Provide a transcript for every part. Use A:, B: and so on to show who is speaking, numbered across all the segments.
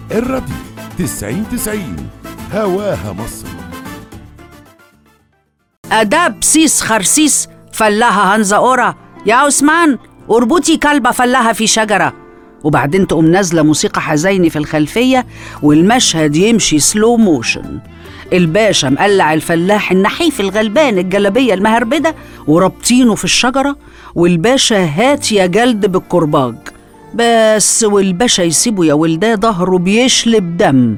A: الراديو تسعين تسعين هواها مصر
B: أداب سيس خرسيس فلاها هنزة أورا يا عثمان اربطي كلبة فلاها في شجرة وبعدين تقوم نازلة موسيقى حزيني في الخلفية والمشهد يمشي سلو موشن الباشا مقلع الفلاح النحيف الغلبان الجلبية المهربدة ورابطينه في الشجرة والباشا هات يا جلد بالكرباج بس والباشا يسيبه يا ولداه ظهره بيشلب دم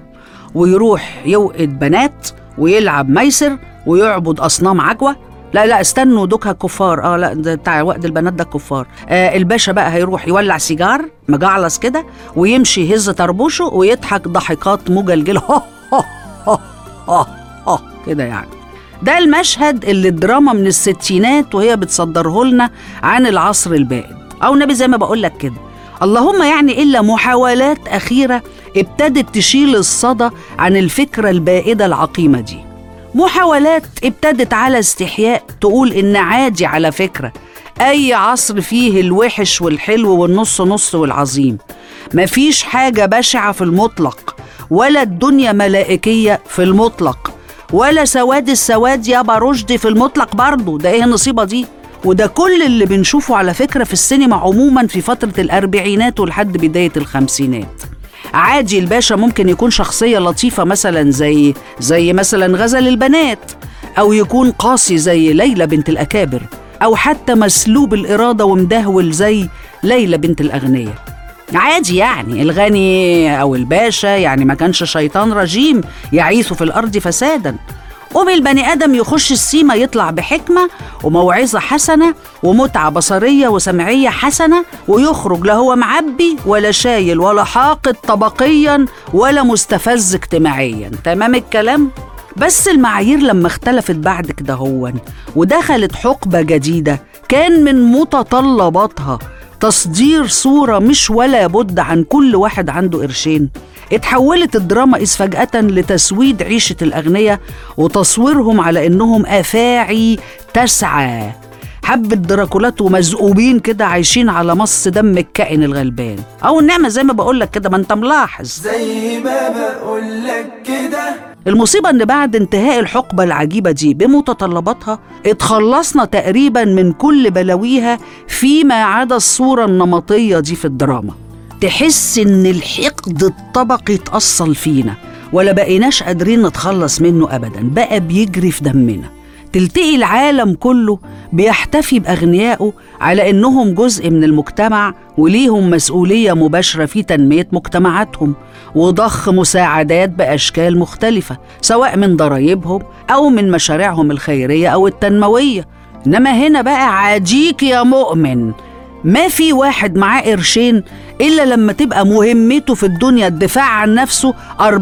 B: ويروح يوقد بنات ويلعب ميسر ويعبد اصنام عجوه لا لا استنوا دوكها كفار اه لا ده بتاع وقت البنات ده كفار آه الباشا بقى هيروح يولع سيجار مجعلص كده ويمشي يهز طربوشه ويضحك ضحكات مجلجله هو هو هو هو هو كده يعني ده المشهد اللي الدراما من الستينات وهي بتصدره لنا عن العصر البائد او نبي زي ما بقول لك كده اللهم يعني الا محاولات اخيره ابتدت تشيل الصدى عن الفكره البائده العقيمه دي محاولات ابتدت على استحياء تقول ان عادي على فكره اي عصر فيه الوحش والحلو والنص نص والعظيم مفيش حاجه بشعه في المطلق ولا الدنيا ملائكيه في المطلق ولا سواد السواد يابا رشدي في المطلق برضه ده ايه النصيبه دي وده كل اللي بنشوفه على فكره في السينما عموما في فتره الاربعينات ولحد بدايه الخمسينات عادي الباشا ممكن يكون شخصية لطيفة مثلا زي زي مثلا غزل البنات أو يكون قاسي زي ليلى بنت الأكابر أو حتى مسلوب الإرادة ومدهول زي ليلى بنت الأغنياء عادي يعني الغني أو الباشا يعني ما كانش شيطان رجيم يعيث في الأرض فسادا قوم البني آدم يخش السيما يطلع بحكمة وموعظة حسنة ومتعة بصرية وسمعية حسنة ويخرج لا هو معبي ولا شايل ولا حاقد طبقيا ولا مستفز اجتماعيا تمام الكلام؟ بس المعايير لما اختلفت بعد كده هون ودخلت حقبة جديدة كان من متطلباتها تصدير صورة مش ولا بد عن كل واحد عنده قرشين اتحولت الدراما إذ فجأة لتسويد عيشة الأغنياء وتصويرهم على إنهم أفاعي تسعى حبة دراكولات ومزقوبين كده عايشين على مص دم الكائن الغلبان أو النعمة زي ما بقولك كده ما أنت ملاحظ
C: زي ما بقولك كده
B: المصيبة إن بعد انتهاء الحقبة العجيبة دي بمتطلباتها اتخلصنا تقريبا من كل بلاويها فيما عدا الصورة النمطية دي في الدراما تحس إن الحقد الطبقي اتأصل فينا ولا بقيناش قادرين نتخلص منه أبدا بقى بيجري في دمنا تلتقي العالم كله بيحتفي بأغنيائه على إنهم جزء من المجتمع وليهم مسؤولية مباشرة في تنمية مجتمعاتهم وضخ مساعدات بأشكال مختلفة سواء من ضرائبهم أو من مشاريعهم الخيرية أو التنموية إنما هنا بقى عاديك يا مؤمن ما في واحد معاه قرشين إلا لما تبقى مهمته في الدنيا الدفاع عن نفسه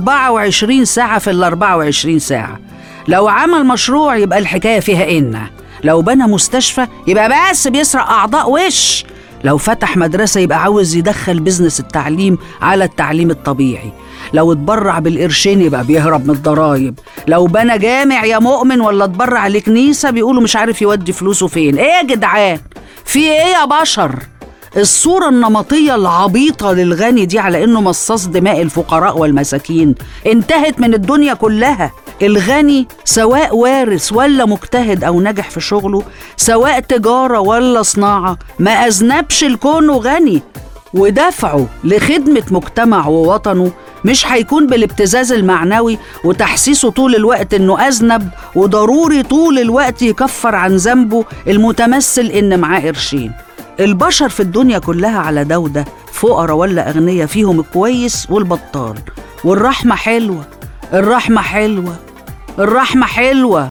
B: 24 ساعة في ال 24 ساعة لو عمل مشروع يبقى الحكاية فيها إن لو بنى مستشفى يبقى بس بيسرق أعضاء وش لو فتح مدرسة يبقى عاوز يدخل بزنس التعليم على التعليم الطبيعي لو اتبرع بالقرشين يبقى بيهرب من الضرايب لو بنى جامع يا مؤمن ولا اتبرع لكنيسة بيقولوا مش عارف يودي فلوسه فين ايه يا جدعان في ايه يا بشر الصورة النمطية العبيطة للغني دي على إنه مصاص دماء الفقراء والمساكين انتهت من الدنيا كلها الغني سواء وارث ولا مجتهد أو ناجح في شغله سواء تجارة ولا صناعة ما أذنبش لكونه غني ودفعه لخدمة مجتمع ووطنه مش هيكون بالابتزاز المعنوي وتحسيسه طول الوقت انه اذنب وضروري طول الوقت يكفر عن ذنبه المتمثل ان معاه قرشين البشر في الدنيا كلها على ده وده فقراء ولا أغنياء فيهم الكويس والبطال والرحمة حلوة الرحمة حلوة الرحمة حلوة